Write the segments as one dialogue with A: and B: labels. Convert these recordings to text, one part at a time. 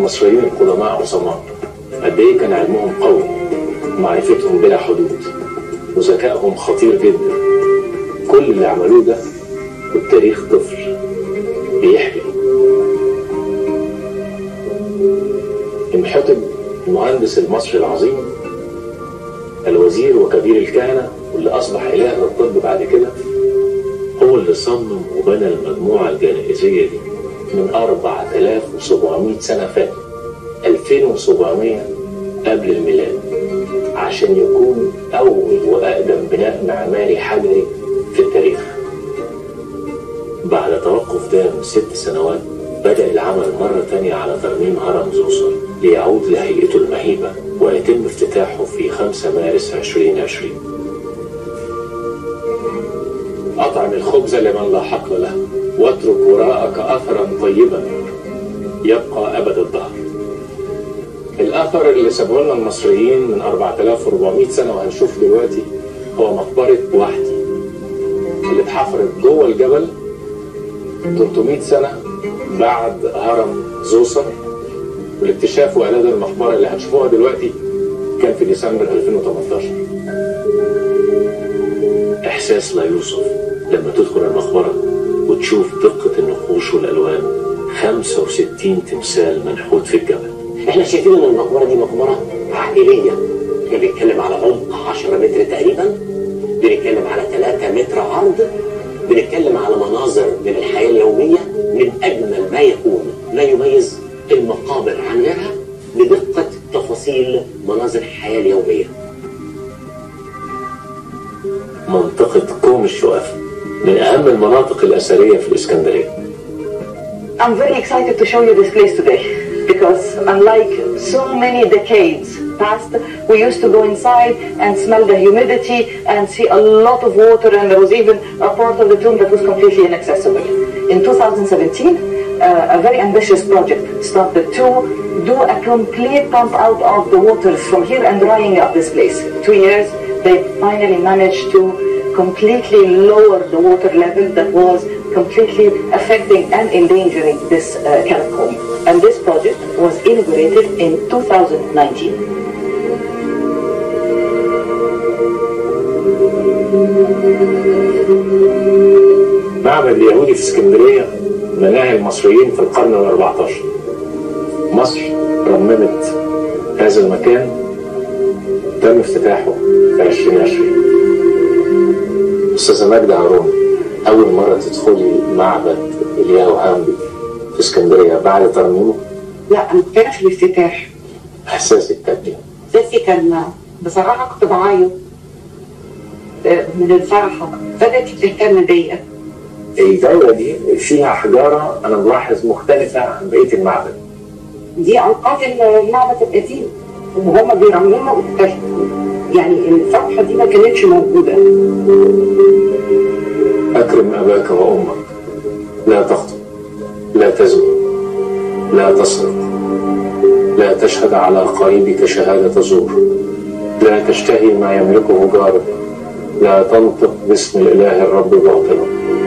A: المصريين القدماء عظماء قد ايه كان علمهم قوي ومعرفتهم بلا حدود وذكائهم خطير جدا كل اللي عملوه ده والتاريخ طفل بيحكي امحتب المهندس المصري العظيم الوزير وكبير الكهنة واللي أصبح إله للطب بعد كده هو اللي صمم وبنى المجموعة الجنائزية دي من 4700 سنة فاتوا 2700 قبل الميلاد عشان يكون أول وأقدم بناء معماري حجري في التاريخ بعد توقف دام ست سنوات بدأ العمل مرة تانية على ترميم هرم زوسر ليعود لهيئته المهيبة ويتم افتتاحه في 5 مارس 2020 أطعم الخبز لمن لا حقل له واترك وراءك أثرا طيبا يبقى أبد الدهر الأثر اللي سابه لنا المصريين من 4400 سنة وهنشوف دلوقتي هو مقبرة وحدي اللي اتحفرت جوه الجبل 300 سنة بعد هرم زوسر والاكتشاف وإعداد المقبرة اللي هنشوفوها دلوقتي كان في ديسمبر 2018 إحساس لا يوصف لما تدخل المقبرة وتشوف دقة النقوش والألوان 65 تمثال منحوت في الجبل
B: احنا شايفين ان المقبره دي مقبره عائليه احنا بنتكلم على عمق 10 متر تقريبا بنتكلم على 3 متر عرض بنتكلم على مناظر من الحياه اليوميه من اجمل ما يكون ما يميز المقابر عن غيرها بدقه تفاصيل مناظر الحياه اليوميه
A: منطقة كوم الشقف من أهم المناطق الأثرية في الإسكندرية
C: I'm very excited to show you this place today because unlike so many decades past, we used to go inside and smell the humidity and see a lot of water and there was even a part of the tomb that was completely inaccessible. In 2017, uh, a very ambitious project started to do a complete pump out of the waters from here and drying up this place. Two years, they finally managed to completely lower the water level that was completely affecting and endangering this uh, catacomb. And this project was inaugurated in 2019.
A: معبد اليهودي في اسكندرية بناه المصريين في القرن ال 14 مصر رممت هذا المكان تم افتتاحه في 2020 أستاذة ماجدة هارون أول مرة تدخلي معبد الياهو هامبي في اسكندرية بعد ترميمه
D: لا ما كانش الافتتاح
A: إحساسك كان إيه؟
D: سيسي كان بصراحة كنت بعيط من الفرحة بدأت تهتم بيا
A: الدولة دي فيها حجارة أنا ملاحظ مختلفة عن بقية المعبد
D: دي أنقاض المعبد القديم وهم بيرمموا واكتشفوا يعني الفتحة دي ما كانتش موجودة
A: أكرم أباك وأمك لا تخطب لا تزني لا تسرق لا تشهد على قريبك شهادة زور لا تشتهي ما يملكه جارك لا تنطق باسم الإله الرب باطلا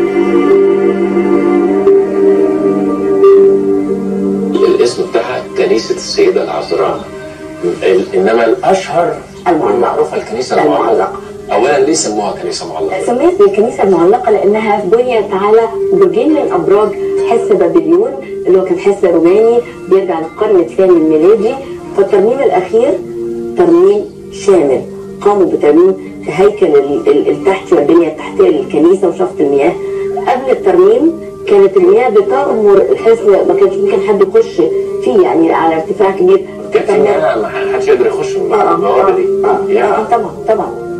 A: الاسم بتاعها كنيسة السيدة العذراء ال- إنما الأشهر
E: المعلقة.
A: والمعروفة الكنيسة المعلقة أولا ليه سموها كنيسة معلقة؟
E: سميت بالكنيسة المعلقة لأنها بنيت على برجين من أبراج حس بابليون اللي هو كان حس روماني بيرجع للقرن الثاني الميلادي فالترميم الأخير ترميم شامل قاموا بترميم في هيكل ال- ال- التحتي والبنية التحتية للكنيسة وشفط المياه قبل الترميم كانت المياه بتغمر الحصن ما كانش ممكن حد يخش فيه يعني على ارتفاع كبير
A: كان في مانع ما حدش يقدر يخش من
E: آه،
A: البوابة دي
E: آه، آه،
A: يعني
E: آه، طبعا طبعا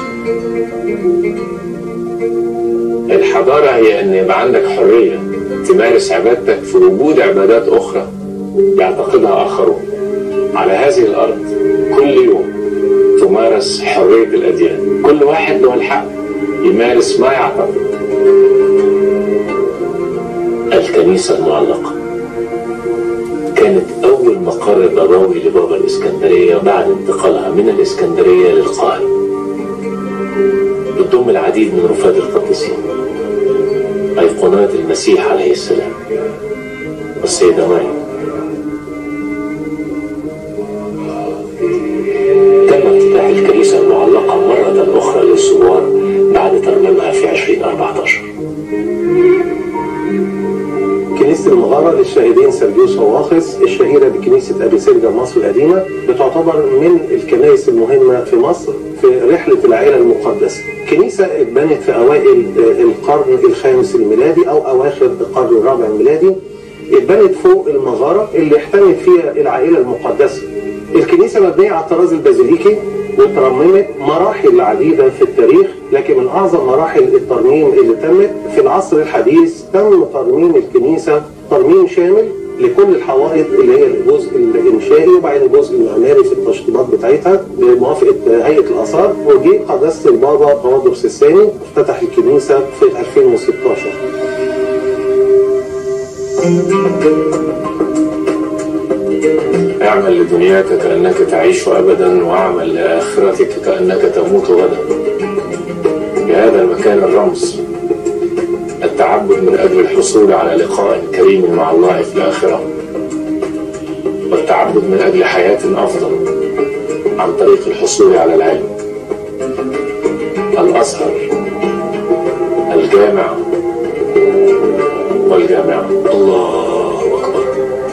A: الحضارة هي إن يبقى عندك حرية تمارس عبادتك في وجود عبادات أخرى يعتقدها آخرون على هذه الأرض كل يوم تمارس حرية الأديان كل واحد له الحق يمارس ما يعتقد الكنيسة المعلقة كانت أول مقر ضباوي لبابا الإسكندرية بعد انتقالها من الإسكندرية للقاهرة بتضم العديد من رفات القديسين أيقونات المسيح عليه السلام والسيدة مريم
B: الثوار بعد ترميمها في 2014
F: كنيسة المغارة للشاهدين سرجيوس وواخس الشهيرة بكنيسة أبي سرجة مصر القديمة بتعتبر من الكنائس المهمة في مصر في رحلة العائلة المقدسة كنيسة اتبنت في أوائل القرن الخامس الميلادي أو أواخر القرن الرابع الميلادي اتبنت فوق المغارة اللي احتمت فيها العائلة المقدسة الكنيسة مبنية على الطراز البازيليكي وترممت مراحل عديدة في التاريخ لكن من أعظم مراحل الترميم اللي تمت في العصر الحديث تم ترميم الكنيسة ترميم شامل لكل الحوائط اللي هي الجزء الإنشائي وبعدين الجزء المعماري في التشطيبات بتاعتها بموافقة هيئة الآثار وجي قداسة البابا بوادرس الثاني افتتح الكنيسة في 2016
A: اعمل لدنياك كأنك تعيش أبدا واعمل لآخرتك كأنك تموت غدا في هذا المكان الرمز التعبد من أجل الحصول على لقاء كريم مع الله في الآخرة والتعبد من أجل حياة أفضل عن طريق الحصول على العلم الأزهر الجامع والجامعة الله أكبر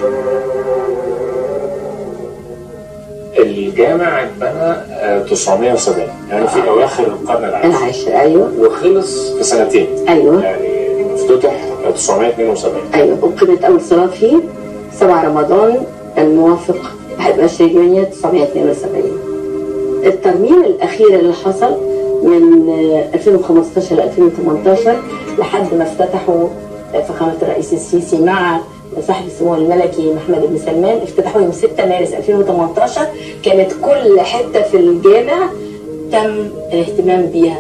A: الجامع اتبنى آه، 970 يعني في أواخر القرن العاشر
E: العاشر ايوه
A: وخلص في سنتين
E: ايوه
A: يعني افتتح 972
E: ايوه اقيمت اول صلاه فيه 7 رمضان الموافق 21 يونيو 972 الترميم الاخير اللي حصل من آه، 2015 ل 2018 لحد ما افتتحوا آه، فخامه الرئيس السيسي مع صاحب السمو الملكي محمد بن سلمان افتتحوا يوم 6 مارس 2018 كانت كل حته في الجامع تم الاهتمام بيها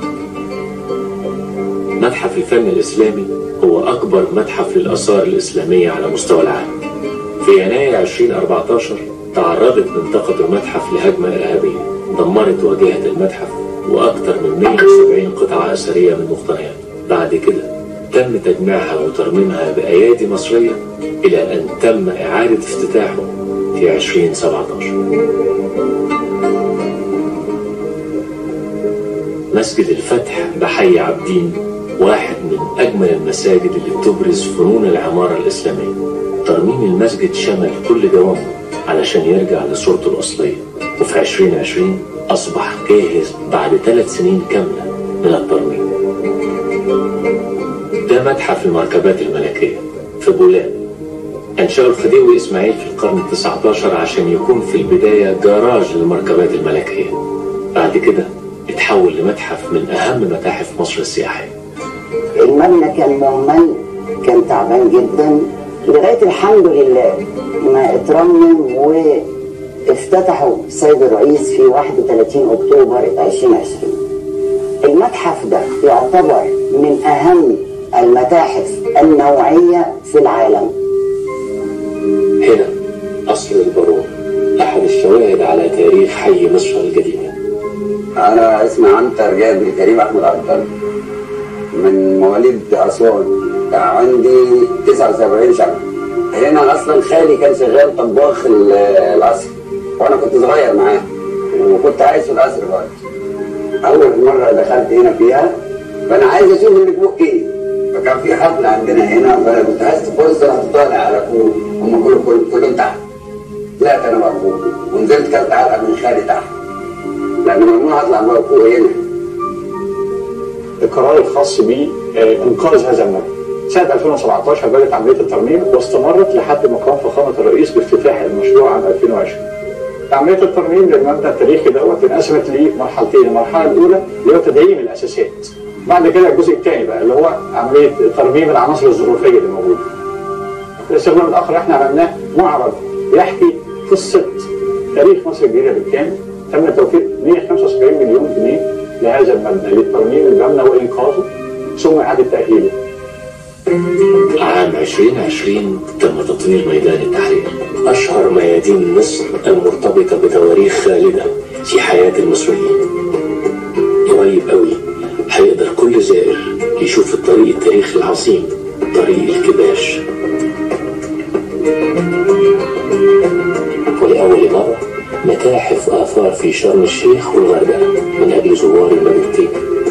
A: متحف الفن الإسلامي هو أكبر متحف للآثار الإسلامية على مستوى العالم. في يناير 2014 تعرضت منطقة المتحف لهجمة إرهابية دمرت واجهة المتحف وأكثر من 170 قطعة أثرية من مقتنيات. بعد كده تم تجميعها وترميمها بأيادي مصرية إلى أن تم إعادة افتتاحه في 2017. مسجد الفتح بحي عابدين واحد من أجمل المساجد اللي بتبرز فنون العمارة الإسلامية ترميم المسجد شمل كل جوانبه علشان يرجع لصورته الأصلية وفي 2020 أصبح جاهز بعد ثلاث سنين كاملة من الترميم ده متحف المركبات الملكية في بولان أنشأه الخديوي إسماعيل في القرن التسعة عشر عشان يكون في البداية جراج للمركبات الملكية بعد كده اتحول لمتحف من أهم متاحف مصر السياحية
G: المبنى كان مهمل كان تعبان جدا لغايه الحمد لله ما اترمم وافتتحوا السيد الرئيس في 31 اكتوبر 2020 المتحف ده يعتبر من اهم المتاحف النوعيه في العالم
A: هنا أصل البارون أحد الشواهد على تاريخ حي مصر الجديدة
H: أنا اسمي عنتر جابر كريم أحمد عنتر من مواليد أسوان عندي 79 سنة هنا أصلا خالي كان شغال طباخ ال- القصر وأنا كنت صغير معاه وكنت عايش في القصر برضه أول مرة دخلت هنا فيها فأنا عايز أشوف اللي فوق إيه فكان في حفلة عندنا هنا فأنا كنت عايز فرصة رحت طالع على فوق هم كلهم كلهم كلهم تحت طلعت أنا بقى فوق ونزلت كلت علقة من خالي تحت لأن ممنوع أطلع بقى فوق هنا
I: القرار الخاص بإنقاذ هذا المبنى. سنة 2017 بدأت عملية الترميم واستمرت لحد ما قام فخامة الرئيس بافتتاح المشروع عام 2020. عملية الترميم للمبنى التاريخي دوت انقسمت لمرحلتين، المرحلة الأولى اللي هو تدعيم الأساسات. بعد كده الجزء الثاني بقى اللي هو عملية ترميم العناصر الظروفية اللي موجودة. الاستخدام الآخر احنا عملناه معرض يحكي قصة تاريخ مصر الجديدة بالكامل تم توفير 175 مليون جنيه لهذا المبنى لترميم المبنى وإنقاذه ثم إعادة تأهيله.
A: عام 2020 تم تطوير ميدان التحرير أشهر ميادين مصر المرتبطة بتواريخ خالدة في حياة المصريين قريب قوي هيقدر كل زائر يشوف الطريق التاريخي العظيم طريق الكباش ولأول مرة متاحف آثار الأطفال في شرم الشيخ والغردقة من أجل زوار المدينتين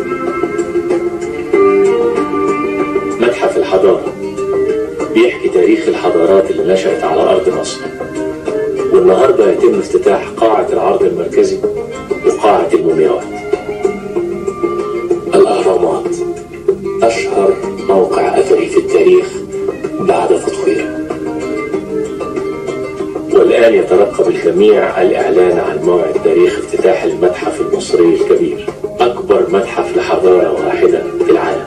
A: متحف الحضارة بيحكي تاريخ الحضارات اللي نشأت على أرض مصر والنهاردة يتم افتتاح قاعة العرض المركزي وقاعة المومياوات الأهرامات أشهر موقع أثري في التاريخ بعد تطويره والآن يترقب الجميع الإعلان عن موعد تاريخ افتتاح المتحف المصري الكبير أكبر متحف لحضارة واحدة في العالم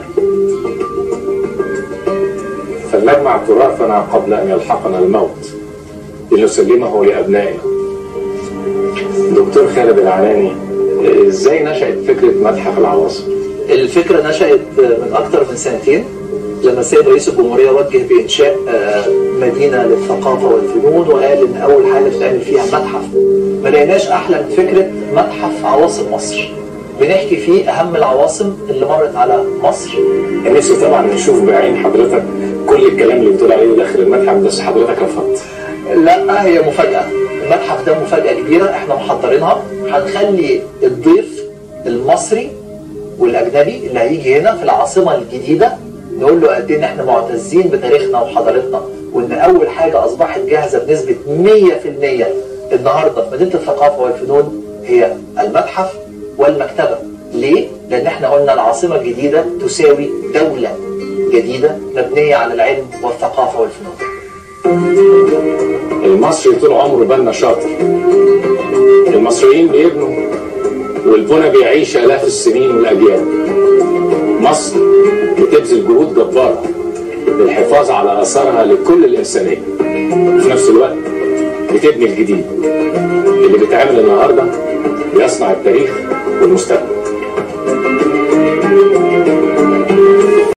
F: فلنجمع تراثنا قبل أن يلحقنا الموت لنسلمه لأبنائنا دكتور خالد العناني ازاي نشأت فكرة متحف العواصم؟
J: الفكرة نشأت من أكثر من سنتين لما السيد رئيس الجمهورية وجه بإنشاء آه، مدينة للثقافة والفنون وقال إن أول حاجة تتعمل فيها متحف ما لقيناش أحلى من فكرة متحف عواصم مصر بنحكي فيه أهم العواصم اللي مرت على مصر
F: نفسي طبعا نشوف بعين حضرتك كل الكلام اللي بتقول عليه داخل المتحف بس حضرتك رفضت
J: لا هي مفاجأة المتحف ده مفاجأة كبيرة احنا محضرينها هنخلي الضيف المصري والأجنبي اللي هيجي هنا في العاصمة الجديدة نقول له قد ايه ان احنا معتزين بتاريخنا وحضارتنا وان اول حاجة اصبحت جاهزة بنسبة 100% النهاردة في مدينة الثقافة والفنون هي المتحف والمكتبة ليه؟ لأن احنا قلنا العاصمة الجديدة تساوي دولة جديدة مبنية على العلم والثقافة والفنون
F: المصري طول عمره بنا شاطر المصريين بيبنوا والبنى بيعيش آلاف السنين والأجيال مصر بتبذل جهود جبارة للحفاظ على آثارها لكل الإنسانية وفي نفس الوقت بتبني الجديد اللي بيتعمل النهارده بيصنع التاريخ والمستقبل